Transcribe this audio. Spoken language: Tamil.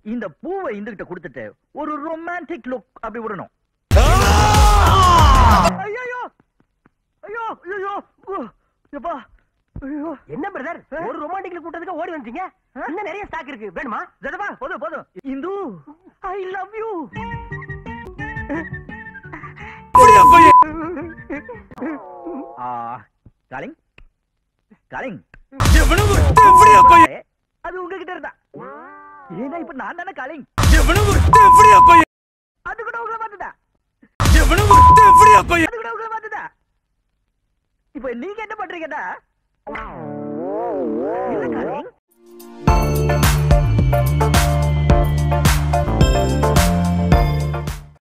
இந்த பூவை இந்துகிட்ட கொடுத்துட்டு ஒரு ரொமான்டிக் லுக் அப்படி விடணும் ஐயோ ஐயோ ஐயோ எப்பா ஐயோ என்ன பிரதர் ஒரு ரொமான்டிக்ல கூட்டத்துக்கு ஓடி வந்துட்டீங்க இன்னும் நிறைய ஸ்டாக் இருக்கு வேணுமா ஜடபா போதும் போதும் இந்து I love you calling calling அது உங்ககிட்ட இருந்தா ஏன்னா இப்ப நான் தானே காலிங் அது கூட உங்களை பார்த்துதா அது கூட உங்களை பார்த்துதா இப்ப நீங்க என்ன பண்றீங்கடா இல்ல காலிங்